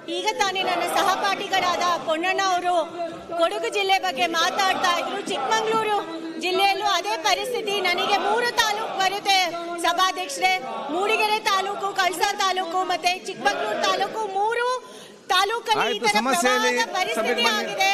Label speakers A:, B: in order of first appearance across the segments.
A: ಈಗ ತಾನೇ ನನ್ನ ಸಹಪಾಠಿಗಳಾದ ಪೊನ್ನಣ್ಣ ಅವರು ಕೊಡಗು ಜಿಲ್ಲೆ ಬಗ್ಗೆ ಮಾತಾಡ್ತಾ ಇದ್ರು ಚಿಕ್ಕಮಗಳೂರು ಜಿಲ್ಲೆಯಲ್ಲೂ ಅದೇ ಪರಿಸ್ಥಿತಿ ನನಗೆ ಮೂರು ತಾಲೂಕು ಬರುತ್ತೆ ಸಭಾಧ್ಯಕ್ಷರೇ ಮೂಡಿಗೆರೆ ತಾಲೂಕು ಕಳಸಾ ತಾಲೂಕು ಮತ್ತೆ ಚಿಕ್ಕಮಗಳೂರು ತಾಲೂಕು ಮೂರು ತಾಲೂಕಲ್ಲಿ ಈ
B: ಆಯ್ತು,
A: ತರ
B: ಸಮಸ್ಯೆ ಹೇಳಿ.
A: ಪ್ರವಾಹದ ಪರಿಸ್ಥಿತಿ
B: ಸಭೆಗೆ ಬನ್ನಿ.
A: ಆಗಿದೆ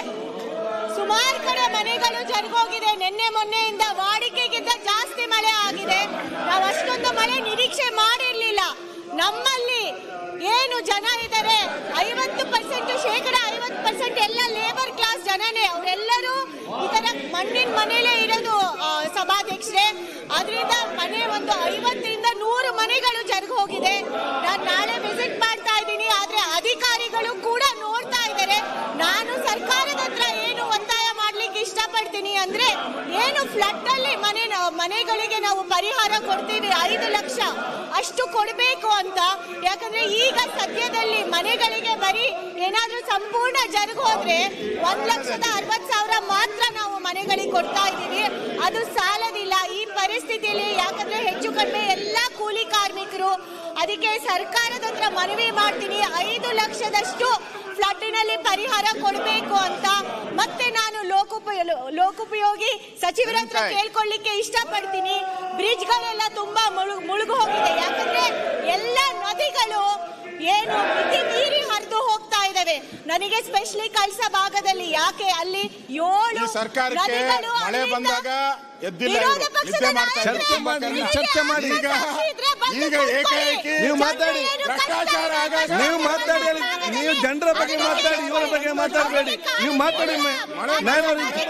A: ಸುಮಾರು ಕಡೆ ಮನೆಗಳು ಜರುಗೋಗಿದೆ ನಿನ್ನೆ ಮೊನ್ನೆಯಿಂದ ವಾಡಿಕೆಗಿಂತ ಜಾಸ್ತಿ ಮಳೆ ಆಗಿದೆ ನಾವು ಅಷ್ಟೊಂದು ಮಳೆ ನಿರೀಕ್ಷೆ ಮಾಡಿರ್ಲಿಲ್ಲ ನಮ್ಮಲ್ಲಿ ಏನು ಜನ ಇದ್ದಾರೆ ಐವತ್ತು ಪರ್ಸೆಂಟ್ ಶೇಕಡ ಐವತ್ತು ಪರ್ಸೆಂಟ್ ಎಲ್ಲ ಲೇಬರ್ ಕ್ಲಾಸ್ ಜನನೇ ಅವರೆಲ್ಲರೂ ಈ ತರ ಮಣ್ಣಿನ ಮನೇಲೇ ಇರೋದು ಆ, ಸಭಾಧ್ಯಕ್ಷರೇ ಅದರಿಂದ ಮನೆ ಒಂದು ಐವತ್ತರಿಂದ ನೂರು ಮನೆಗಳು ಜರುಗಿ ಹೋಗಿದೆ ನಾನು ನಾಳೆ ವಿಸಿಟ್ ಮಾಡ್ತಾ ಇದ್ದೀನಿ ಆದ್ರೆ ಅಧಿಕಾರಿಗಳು ಕೂಡ ನೋಡ್ತಾ ಇದ್ದಾರೆ ನಾನು ಸರ್ಕಾರದ ಹತ್ರ ಏನು ಒತ್ತಾಯ ಮಾಡ್ಲಿಕ್ಕೆ ಇಷ್ಟಪಡ್ತೀನಿ ಅಂದ್ರೆ ಏನು ಫ್ಲಡ್ ಅಲ್ಲಿ ಮನೆ ಮನೆಗಳಿಗೆ ನಾವು ಪರಿಹಾರ ಕೊಡ್ತೀವಿ ಐದು ಲಕ್ಷ ಅಷ್ಟು ಕೊಡಬೇಕು ಅಂತ ಯಾಕಂದ್ರೆ ಈಗ ಸದ್ಯದಲ್ಲಿ ಮನೆಗಳಿಗೆ ಬರೀ ಏನಾದ್ರೂ ಸಂಪೂರ್ಣ ಜರುಗ್ ಹೋದ್ರೆ ಒಂದ್ ಲಕ್ಷದ ಅರವತ್ ಸಾವಿರ ಮಾತ್ರ ನಾವು ಮನೆಗಳಿಗೆ ಕೊಡ್ತಾ ಇದ್ದೀವಿ ಅದು ಸಾಲದಿಲ್ಲ ಈ ಪರಿಸ್ಥಿತಿಯಲ್ಲಿ ಯಾಕಂದ್ರೆ ಹೆಚ್ಚು ಕಡಿಮೆ ಎಲ್ಲಾ ಕೂಲಿ ಕಾರ್ಮಿಕರು ಅದಕ್ಕೆ ಸರ್ಕಾರದ ಹತ್ರ ಮನವಿ ಮಾಡ್ತೀನಿ ಐದು ಲಕ್ಷದಷ್ಟು ಫ್ಲಡ್ನಲ್ಲಿ ಪರಿಹಾರ ಕೊಡಬೇಕು ಅಂತ ಮತ್ತೆ ನಾನು ಲೋಕೋಪಯೋಗಿ ಲೋಕೋಪಯೋಗಿ ಸಚಿವರ ಹತ್ರ ಕೇಳ್ಕೊಳ್ಳಿಕ್ಕೆ ಇಷ್ಟಪಡ್ತೀನಿ ಬ್ರಿಡ್ಜ್ಗಳೆಲ್ಲ ತುಂಬಾ ಮುಳುಗ್ ಮುಳುಗು ಹೋಗಿದೆ ಯಾಕಂದ್ರೆ ಎಲ್ಲ ನದಿಗಳು ಏನು ಮಿತಿ ಮೀರಿ ಹರಿದು ಹೋಗ್ತಾ ಇದಾವೆ ನನಗೆ ಸ್ಪೆಷಲಿ ಕಳ್ಸ ಭಾಗದಲ್ಲಿ ಯಾಕೆ ಅಲ್ಲಿ ಏಳು
C: ಈ ಸರ್ಕಾರಕ್ಕೆ
A: ನದಿಗಳು
C: ಮಳೆ
A: ಅಲ್ಲಿಂದ
C: ಬಂದಾಗ ಎದ್ದಿಲ್ಲ
A: ವಿರೋಧ
C: ಇವ್ರು.
A: ಪಕ್ಷದ
C: ನಿದ್ದೆ ಮಾಡ್ತಾ ಇದ್ರು.
B: ಚರ್ಚೆ ಮಾಡಿ,
A: ನಾಯಕರು
B: ಚರ್ಚೆ ಮಾಡಿ.
A: ನಿಮಗೆ
C: ಈಗ
A: ಕಷ್ಟ ಇದ್ರೆ ಬಂದು
C: ಈಗ
A: ಕೂತ್ಕೊಳ್ಳಿ.
C: ಏಕಾಏಕಿ
B: ನೀವು ಮಾತಾಡಿ.
A: ಏನು
C: ಭ್ರಷ್ಟಾಚಾರ
A: ಕಷ್ಟ
C: ಆಗಾಗ
A: ಇಲ್ಲ.
B: ನೀವು ಮಾತಾಡಿ ಅಲ್ಲಿ. ನೀವು ಜನರ ಬಗ್ಗೆ ಮಾತಾಡಿ ಇವರ ಬಗ್ಗೆ ಮಾತಾಡಬೇಡಿ ನೀವು ಮಾತಾಡಿ ಮ- ನಾನು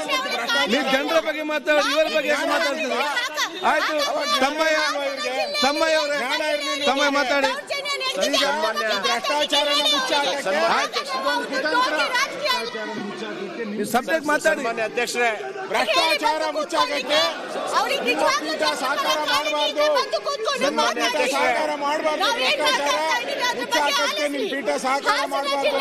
B: ನೀವು ಜನರ ಬಗ್ಗೆ ಮಾತಾಡಿ ಇವರ ಬಗ್ಗೆ ಯಾಕೆ ಮಾತಾಡ್ತೀರಿ ಆಯ್ತು ತಮ್ಮಯ್ಯ ತಮ್ಮಯ್ಯ ಅವರೇ ತಮ್ಮಯ್ಯ ಮಾತಾಡಿ
C: ಈಗ ಭ್ರಷ್ಟಾಚಾರನ ಮುಚ್ಚಾಕಕ್ಕೆ
B: ಆಯ್ತು.
C: ಇದೊಂದು ಕುತಂತ್ರ
B: ನೀವು ಸಬ್ಜೆಕ್ಟ್ ಮಾತಾಡಿ
D: ಮಾನ್ಯ ಅಧ್ಯಕ್ಷರೇ
C: ಭ್ರಷ್ಟಾಚಾರ ಮುಚ್ಚಾಕಕ್ಕೆ ನಿಮ್ಮ ಪೀಠ ಸಹಕಾರ ಮಾಡಬಾರ್ದು ನಿಮ್ಮ ಪೀಠ ಸಹಕಾರ ಮಾಡಬಾರ್ದು ಭ್ರಷ್ಟಾಚಾರ ಮುಚ್ಚಾಕಕ್ಕೆ ನಿಮ್ಮ ಪೀಠ ಸಹಕಾರ ಮಾಡಬಾರ್ದು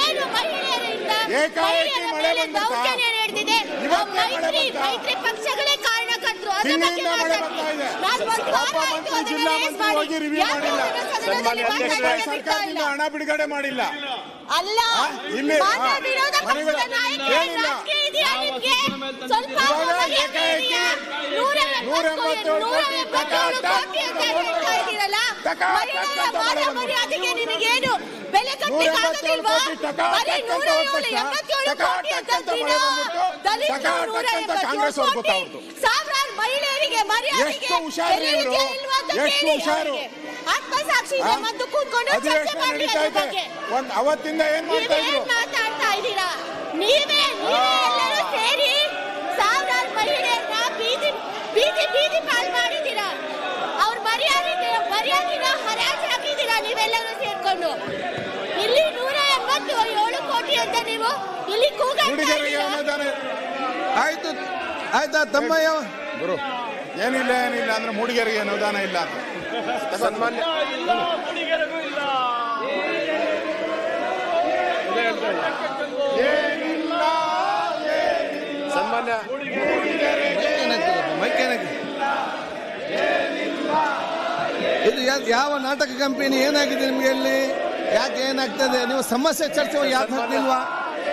C: ಏಕಾಏಕಿ ಮಳೆ ಬಂದ್ಬಿಟ್ಟ? ಇವತ್ತೇ ಮಳೆ ಬಂತಾ?
A: ಮೈತ್ರಿ ಪಕ್ಷಗಳೇ ಕಾರಣಕರ್ತರು ಅದ್ರ ಬಗ್ಗೆ
C: ತಿಂಗಳಿಂದ ಮಳೆ
A: ಮಾತಾಡ್ತೀನಿ.
C: ಬರ್ತಾ ಇದೆ.
A: ನಾನ್ ಒಂದು ವಾರ
C: ಒಬ್ಬ
A: ಆಯ್ತು
C: ಮಂತ್ರಿ,
A: ಅದನ್ನ
C: ಜಿಲ್ಲಾ
A: raise
C: ಮಂತ್ರಿ
A: ಮಾಡಿ.
C: ಹೋಗಿ review
A: ಯಾಕೆ
C: ಮಾಡಿಲ್ಲ.
A: ಅದನ್ನ ಸದನದಲ್ಲಿ
D: ಸನ್ಮಾನ್ಯ ಅಧ್ಯಕ್ಷರೇ,
A: ಮಾತಾಡೋಕೆ ಬಿಡ್ತಾ
C: ಸರ್ಕಾರದಿಂದ
A: ಇಲ್ಲ?
C: ಹಣ ಬಿಡುಗಡೆ ಮಾಡಿಲ್ಲ
A: ಅಲ್ಲ
C: ಆ, ಇಲ್ಲಿ,
A: ಮಾನ್ಯ
C: ಆ,
A: ವಿರೋಧ
C: ಮನೆಗಳು
A: ಪಕ್ಷದ ನಾಯಕ
C: ಏನಿಲ್ಲ.
A: ರಾಜಕೀಯ ಇದೆಯಾ ನಿಮ್ಗೆ? ಸ್ವಲ್ಪ
C: ಇವಾಗ
A: ಮರ್ಯಾದೆ
C: ಏಕಾಏಕಿ
A: ಇದೆಯಾ? ನೂರ
C: ನೂರ
A: ಎಂಬತ್ತೇಳು
C: ಎಂಬತ್ತೇಳು ಕೋಟಿ ಟಕ,
A: ಕೋಟಿ ಅಂತ ಹೇಳ್ತಾ ಇದ್ದೀರಲ್ಲ?
C: ಟಕ,
A: ಮಹಿಳೆಯರ
C: ಟಕ ಅಂತ
A: ಮಾನ
C: ಮಳೆ
A: ಮರ್ಯಾದೆಗೆ ನಿಮಗೇನು ಬೆಲೆ
C: ನೂರ
A: ಕಟ್ಟಲಿಕ್ಕೆ
C: ಎಂಬತ್ತೇಳು
A: ಆಗೋದಿಲ್ವಾ?
C: ಕೋಟಿ ಟಕ,
A: ಬರೀ
C: ಟಕ
A: ನೂರ
C: ಅಂತ
A: ಏಳು,
C: ಹೋಗ್ತಾ
A: ಎಂಬತ್ತೇಳು
C: ಟಕ,
A: ಕೋಟಿ
C: ಟಕ ಅಂತ
A: ಅಂತೀರಾ?
C: ಮಳೆ ಬಂದ್ಬಿಟ್ಟು
A: ದಲಿತರು
C: ಟಕ,
A: ನೂರ
C: ಟಕ ಅಂತ
A: ಎಂಬತ್ತೇಳು
C: ಕಾಂಗ್ರೆಸ್ ಅವ್ರು
A: ಕೋಟಿ.
C: ಗೊತ್ತಾಗ್ಬಿಡ್ತು.
A: ಸಾವಿರಾರು ಮಹಿಳೆಯರಿಗೆ ಮರ್ಯಾದೆಗೆ
C: ಎಷ್ಟು ಹುಷಾರು
A: ಬೆಲೆ
C: ಇವ್ರು?
A: ಇದೆಯಾ ಇಲ್ವಾ ಅಂತ
C: ಎಷ್ಟು
A: ಕೇಳಿ
C: ಹುಷಾರು?
A: ಅವ್ರಿಗೆ. ಆತ್ಮಸಾಕ್ಷಿ ಇದೆ
C: ಆ?
A: ಮತ್ತು ಕೂತ್ಕೊಂಡು ಚರ್ಚೆ
C: ಅಧಿವೇಶನ
A: ಮಾಡಿ
C: ನಡೀತಾ
A: ಅದ್ರ
C: ಇದೆ
A: ಬಗ್ಗೆ
C: ಒಂದ್ ಅವತ್ತಿಂದ ಏನ್ ಮಾಡ್ತಾ
A: ನೀವೇನ್
C: ಇದ್ರು
A: ಮಾತಾಡ್ತಾ ಇದ್ದೀರಾ ನೀವೇ ನೀವೇ ಎಲ್ಲರೂ ಸೇರಿ ಸಾವಿರಾರು ಮಹಿಳೆಯರನ್ನ ಬೀದಿ ಬೀದಿ ಬೀದಿ ಪಾಲ್ ಮಾಡಿದ್ದೀರಾ ಅವ್ರ ಮರ್ಯಾದೆ ಮರ್ಯಾದಿನ ಹರಾಜು ಹಾಕಿದ್ದೀರಾ ನೀವೆಲ್ಲರೂ ಸೇರ್ಕೊಂಡು ಇಲ್ಲಿ ನೂರ ಎಂಬತ್ತು ಏಳು ಕೋಟಿ ಅಂತ ನೀವು ಇಲ್ಲಿ ಕೂಗಾಡ್ತಾ
C: ಹುಡುಗರಿಗೆ
A: ಇದ್ದೀರಾ
C: ಅನುದಾನ
B: ಆಯ್ತು ಆಯ್ತಾ ತಮ್ಮಯ್ಯ
C: ಗುರು ಏನಿಲ್ಲ ಏನಿಲ್ಲ ಅಂದ್ರೆ ಮೂಡಿಗೆರೆಗೆ ಅನುದಾನ ಇಲ್ಲ ಅಂತ
D: ಸನ್ಮಾನ್ಯ
C: ಏನಿಲ್ಲ
D: ಸನ್ಮಾನ್ಯ
B: ಮೈಕ್ ಏನಾಗ್ತದೆ? ಇದು ಯಾ- ಯಾವ ನಾಟಕ ಕಂಪನಿ ಏನಾಗಿದೆ ನಿಮ್ಗೆ ಇಲ್ಲಿ ಯಾಕೆ ಏನಾಗ್ತದೆ ನೀವು ಸಮಸ್ಯೆ ಚರ್ಚೆ ಯಾಕೆ ಹಾಕ್ತಿಲ್ವಾ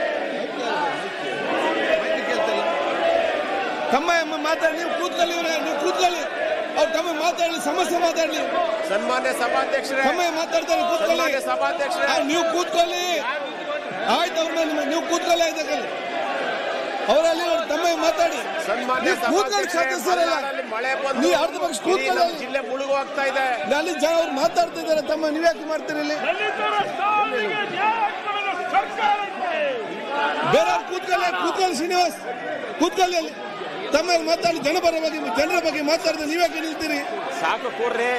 B: ಮೈಕ್ ಕೇಳ್ತಿಲ್ಲ. ತಮ್ಮ ಎಮ್ಮ ಮಾತಾಡಿ ನೀವು ಕೂತ್ಕೊಳ್ಳಿ ಇವ್ರೆ, ನೀವು ಕೂತ್ಕೊಳ್ಳಿ ಅವ್ರು ತಮ್ಮ ಮಾತಾಡಲಿ ಸಮಸ್ಯೆ ಮಾತಾಡ್ಲಿ
D: ಸನ್ಮಾನ್ಯ ಸಭಾಧ್ಯಕ್ಷರೇ
B: ತಮ್ಮ ಮಾತಾಡ್ತಾರೆ ಕೂತ್ಕೊಳ್ಳಿ
D: ಸನ್ಮಾನ್ಯ ಸಭಾಧ್ಯಕ್ಷರೇ
B: ಆ, ನೀವು ಕೂತ್ಕೊಳ್ಳಿ ಆಯ್ತು ಅವ್ರ ಮೇಲೆ ನೀವು ಕೂತ್ಕೊಳ್ಳಿ ಆಯ್ತಕ್ಕಲ್ಲಿ ಅವರಲ್ಲಿ ತಮ್ಮ ಮಾತಾಡಿ
D: ಸನ್ಮಾನ್ಯ
B: ನೀವು ಕೂತ್ಕೊಳ್ಳಿ
D: ಸಭಾಧ್ಯಕ್ಷರೇ
B: ಸದಸ್ಯರಲ್ಲ
D: ಮಲೆನಾಡಲ್ಲಿ ಮಳೆ ಬಂದು
B: ನೀವು ಅರ್ಧ ಪಕ್ಷ
D: ಇಡೀ ನಮ್ಮ
B: ಕೂತ್ಕೊಳ್ಳಿ
D: ಜಿಲ್ಲೆ ಮುಳುಗು ಹೋಗ್ತಾ ಇದೆ
B: ಅಲ್ಲಿ ಜನ ಅವ್ರು ಮಾತಾಡ್ತಾ ಇದ್ದಾರೆ ತಮ್ಮ ನೀವ್ಯಾಕೆ ಮಾಡ್ತೀರಿ ಇಲ್ಲಿ
E: ದಲಿತರ ಸಾವಿಗೆ ನ್ಯಾಯ ಕೊಡಲು ಸರ್ಕಾರಕ್ಕೆ
B: ಬೇರೆ ಕೂತ್ಕೊಳ್ಳಿ ಕೂತ್ಕೊಳ್ಳಿ ಶ್ರೀನಿವಾಸ್ ಕೂತ್ಕೊಳ್ಳಿ ಅಲ್ಲಿ ತಮ್ಮ ಮಾತಾಡಿ ಜನಪರ ಬಗ್ಗೆ ಜನರ ಬಗ್ಗೆ ಮಾತಾಡಿದ್ರೆ ನೀವ್ಯಾಕೆ ನಿಲ್ತೀರಿ
D: ಸಾಕು ಕೂರ್ರಿ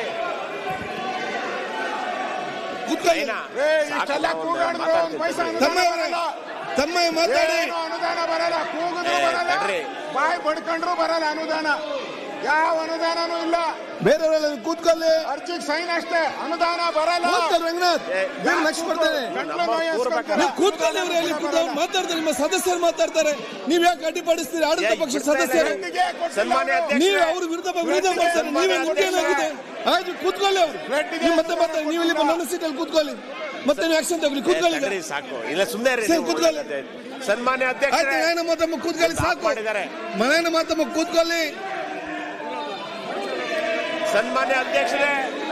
B: ಕೂತ್ಕೊಳ್ಳಿ
D: ಏನಾ?
C: ಏ ಇಷ್ಟೆಲ್ಲ ಕೂಗಾಡಿದ್ರು ಒಂದ್ ಪೈಸಾ
B: ತಮ್ಮ
C: ಅನುದಾನ
B: ಅವರೇ,
C: ಬರಲ್ಲ
B: ತಮ್ಮ ಮಾತಾಡಿ
C: ಏನು ಅನುದಾನ ಬರಲ್ಲ ಕೂಗಿದ್ರು
D: ಏ,
C: ಬರಲ್ಲ
D: ತಡ್ರಿ.
C: ಬಾಯಿ ಬಡ್ಕೊಂಡ್ರು ಬರಲ್ಲ ಅನುದಾನ ಯಾವ ಅನುದಾನನೂ ಇಲ್ಲ
B: ಬೇರೆಯವರೆಲ್ಲ ಕೂತ್ಕೊಳ್ಳಿ
C: ಅರ್ಜಿಗ್ ಸೈನ್ ಅಷ್ಟೇ ಅನುದಾನ ಬರಲ್ಲ
B: ಕೂತ್ಕೊಳ್ಳಿ ರಂಗನಾಥ್ ಬೇರೆ ಲಕ್ಷ ಕೊಡ್ತೇನೆ
C: ಗಂಟ್ಲು
D: ನಮ್ಮ
C: ನೋವು
D: ಕೂರ್ಬೇಕಾದ್ರೆ
B: ನೀವು ಕೂತ್ಕೊಳ್ಳಿ ಅವ್ರು ಎಲ್ಲಿ ಕೂತ್ಕೊಳ್ಳಿ ಅವ್ರು ಮಾತಾಡ್ತಾರೆ ನಿಮ್ಮ ಸದಸ್ಯರು ಮಾತಾಡ್ತಾರೆ ನೀವ್ ಯಾಕೆ ಅಡ್ಡಿಪಡಿಸ್ತೀರಿ ಆಡಳಿತ
D: ಏ,
B: ಪಕ್ಷ
D: ಬಿಡ್ತಾ ಇಲ್ಲ.
B: ಸದಸ್ಯರು
C: ಗಂಟಿಗೆ ಕೊಟ್ಟಿಲ್ಲ
D: ಸನ್ಮಾನ್ಯ
C: ಅವ್ರು.
D: ಅಧ್ಯಕ್ಷ
B: ನೀವು ಅವ್ರ ವಿರುದ್ಧ ವಿರುದ್ಧ ಮಾಡ್ತಾರೆ ನೀವೇ ನಿಮ್ಗೆ ಏನಾಗಿದೆ ಆಯ್ತು ಕೂತ್ಕೊಳ್ಳಿ ಅವ್ರು ನೀವು ಮತ್ತೆ ಮಾತಾಡಿ ನೀವು ಇಲ್ಲಿ ಬಂದು ನನ್ನ ಸೀಟಲ್ಲಿ ಕೂತ್ಕೊಳ್ಳಿ ಮತ್ತೆ ನೀವು ಆಕ್ಷನ್ ತಗೊಳ್ಳಿ ಕೂತ್ಕೊಳ್ಳಿ ಈಗ.
D: ತಗೊಳ್ಳಿ ಸಾಕು ಇಲ್ಲ ಸುಮ್ಮನೆ
B: ಸರಿ, ಕೂತ್ಕೊಳ್ಳಿ.
D: ಸನ್ಮಾನ್ಯ
B: ಆಯ್ತು
D: ಅಧ್ಯಕ್ಷರೇ
B: ಮನೇನ ಮಾತಮ್ಮ ಕೂತ್ಕೊಳ್ಳಿ ಸಾಕು
D: ಮಾಡಿದ್ದಾರೆ.
B: ಮನೇನ ಮಾತಮ್ಮ ಕೂತ್ಕೊಳ್ಳಿ
D: ಸನ್ಮಾನ್ಯ ಅಧ್ಯಕ್ಷರೇ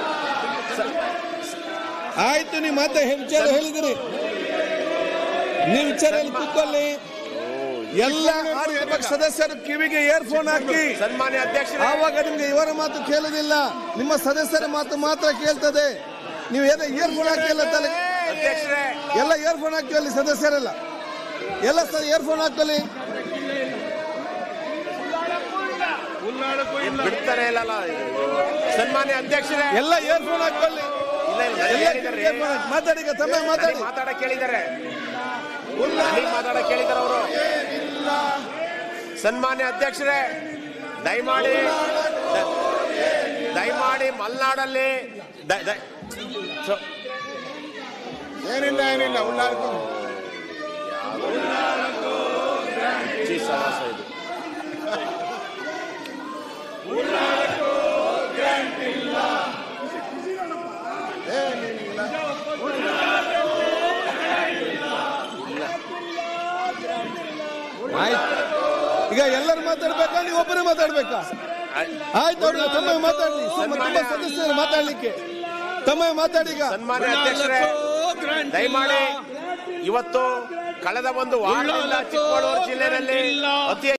B: ಆಯ್ತು ನೀವು ಮಾತೆ ಹೇ- ವಿಚಾರ ಹೇಳಿದಿರಿ ನೀವು ವಿಚಾರ ಹೇಳಿ ಕೂತ್ಕೊಳ್ಳಿ ಎಲ್ಲ ಆಡಳಿತ ಪಕ್ಷ ಸದಸ್ಯರು ಕಿವಿಗೆ ಇಯರ್ಫೋನ್ ಹಾಕಿ
D: ಸನ್ಮಾನ್ಯ ಅಧ್ಯಕ್ಷರೇ
B: ಆವಾಗ ನಿಮ್ಗೆ ಇವರ ಮಾತು ಕೇಳುದಿಲ್ಲ ನಿಮ್ಮ ಸದಸ್ಯರ ಮಾತು ಮಾತ್ರ ಕೇಳ್ತದೆ ನೀವು ಏನೋ ಇಯರ್ಫೋನ್ ಹಾಕಿ ಎಲ್ಲ ತಲೆ
D: ಅಧ್ಯಕ್ಷರೇ
B: ಎಲ್ಲ ಇಯರ್ಫೋನ್ ಹಾಕಿ ಅಲ್ಲಿ ಸದಸ್ಯರೆಲ್ಲ ಎಲ್ಲ ಸರ್ ಇಯರ್ಫೋನ್ ಹಾಕೊಳ್ಳಿ
D: ಏನ್ ಬಿಡ್ತಾನೆ ಇಲ್ಲಲ್ಲ ಸನ್ಮಾನ್ಯ ಅಧ್ಯಕ್ಷರೇ
B: ಎಲ್ಲ ಇಯರ್ಫೋನ್ ಹಾಕೊಳ್ಳಿ
D: ಇಲ್ಲ ಇಲ್ಲ
B: ಎಲ್ಲ
D: ನನಗೆ ಹೇಳಿದ್ದಾರೆ.
B: earphone ಹಾಕಿ. ಮಾತಾಡಿ ಈಗ ತಮ್ಮ ಮಾತಾಡಿ
D: ನನಗೆ ಮಾತಾಡಕ್ ಕೇಳಿದ್ದಾರೆ ನನಗೆ ಮಾತಾಡಕ್ ಕೇಳಿದ್ದಾರೆ ಅವರು ಸನ್ಮಾನ್ಯ ಅಧ್ಯಕ್ಷರೇ ದಯಮಾಡಿ ದ- ದಯಮಾಡಿ ಮಲೆನಾಡಲ್ಲಿ ದ- ದ- ಸೊ-
C: ಏನಿಲ್ಲ ಏನಿಲ್ಲ ಉಳ್ಳಾರ್ಕು
D: ಜಿ ಸಮಾಸ ಇದು
B: ಆಯ್ತು ಈಗ ಎಲ್ಲರೂ ಮಾತಾಡ್ಬೇಕಾ ನೀವು ಒಬ್ಬರೇ ಮಾತಾಡ್ಬೇಕಾ
D: ಆಯ್-
B: ಆಯ್ತು ಅವ್ರಿಗೆ ತಮ್ಮ ಮಾತಾಡ್ಲಿ ಸುಮ್ಮ ತುಂಬಾ ಸದಸ್ಯರು ಮಾತಾಡ್ಲಿಕ್ಕೆ ತಮ್ಮ ಮಾತಾಡಿ ಈಗ
D: ಸನ್ಮಾನ್ಯ ಅಧ್ಯಕ್ಷರೇ ದಯಮಾಡಿ ಇವತ್ತು ಕಳೆದ ಒಂದು ವಾರದಿಂದ ಚಿಕ್ಕಮಗಳೂರು ಜಿಲ್ಲೆಯಲ್ಲಿ ಅತಿ